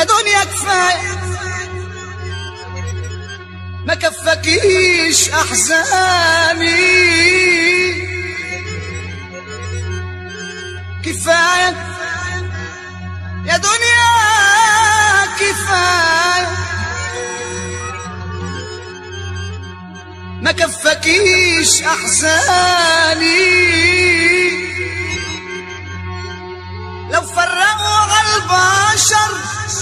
يا دنيا كفاية ما كفكيش أحزاني كفاية يا دنيا كفاية ما كفكيش أحزاني لو فرقوا على البشر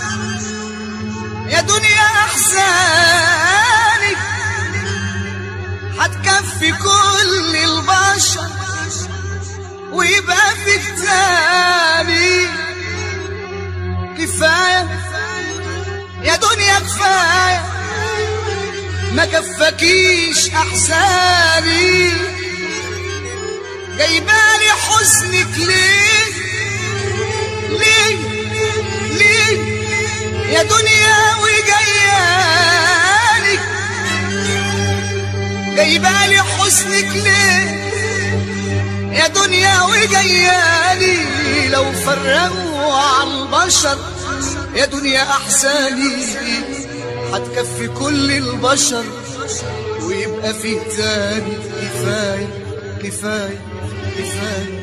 يا دنيا أحزاني هتكفي كل البشر ويبقى في كتابي كفاية يا دنيا كفاية ما كفكيش أحزاني جايبالي حزنك ليه ليه ليه يا دنيا وجايالي جايبالي حزنك ليه يا دنيا وجايالي لو فرقوا على البشر يا دنيا احزاني هتكفي كل البشر ويبقى فيه تاني كفايه كفايه كفايه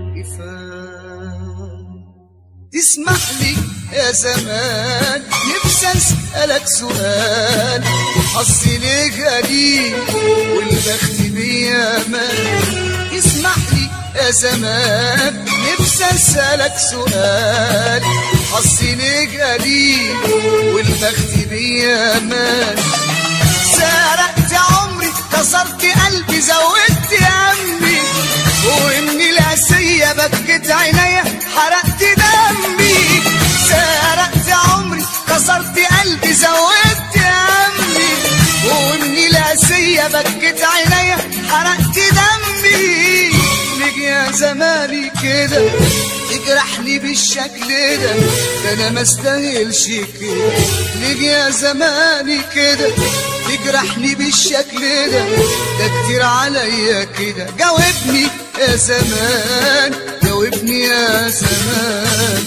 كفايه تسمح لي يا زمان نفسي اسالك سؤال حظي ليك قليل والبخت بيا مال اسمح لي يا زمان نفسي اسالك سؤال حظي ليك قليل والبخت بيا مال سرقت عمري كسرت قلبي زودت همي واني الاسيه بكت عينيا حرقت دمي سرقت عمري كسرت قلبي زودت همي واني الاسيه بكت عينيا حرقت دمي ليك يا زماني كده تجرحني بالشكل ده ده انا ما استاهلش كده ليك يا زماني كده تجرحني بالشكل ده ده كتير عليا كده جاوبني يا زمان جاوبني يا زمان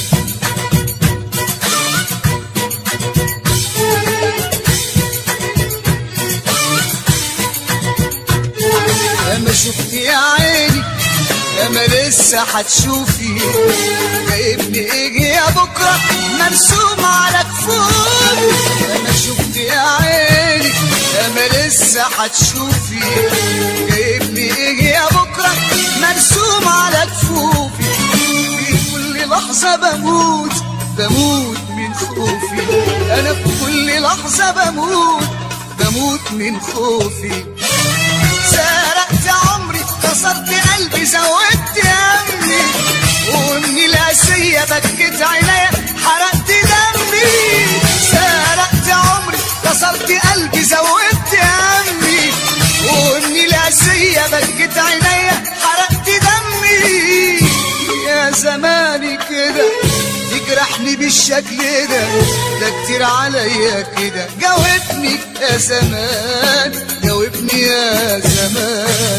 اما شفت يا عيني اما لسه هتشوفي جايبني ايه يا بكره مرسوم على كفوفي اما شفت يا عيني اما لسه هتشوفي جايبني ايه يا بكره مرسوم على كفوفي في كل لحظه بموت بموت من خوفي انا في كل لحظه بموت بموت من خوفي سرقت عمري كسرت قلبي زودت همي وامي الاسيه بكت عينيا حرقت دمي سرقت عمري كسرت قلبي زودت همي وامي الاسيه بكت عينيا حرقت دمي يا زماني كده تجرحني بالشكل ده ده كتير عليا كده جاوبني يا زمان جاوبني يا زمان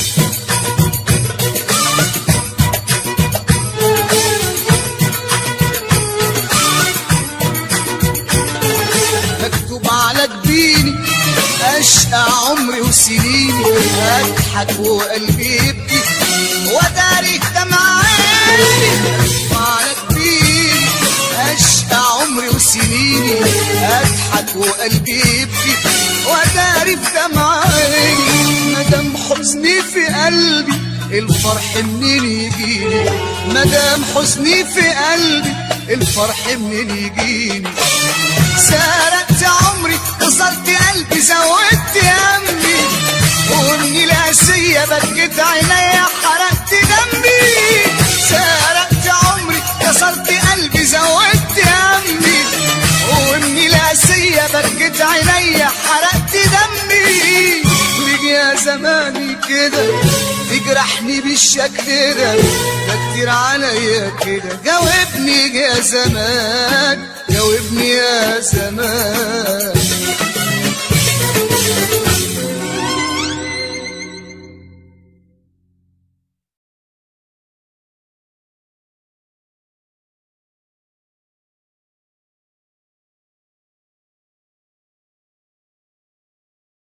مكتوب على جبيني اشقى عمري وسنيني اضحك وقلبي يبكي وداري دمع عيني مكتوب على جبيني اشقى عمري وسنيني اضحك وقلبي يبكي وداري دمع عيني مدام حزني في قلبي الفرح منين يجيني مدام حزني في قلبي الفرح منين يجيني سرقت عمري كسرت قلبي زودت همي وامي الاسيه بكت عينيا حرقت دمي سرقت عمري كسرت قلبي زودت همي وامي الاسيه بكت عينيا حرقت دمي ليك يا زماني كده تجرحني بالشكل ده ده كتير عليا كده جاوبني يا زمان جاوبني يا زمان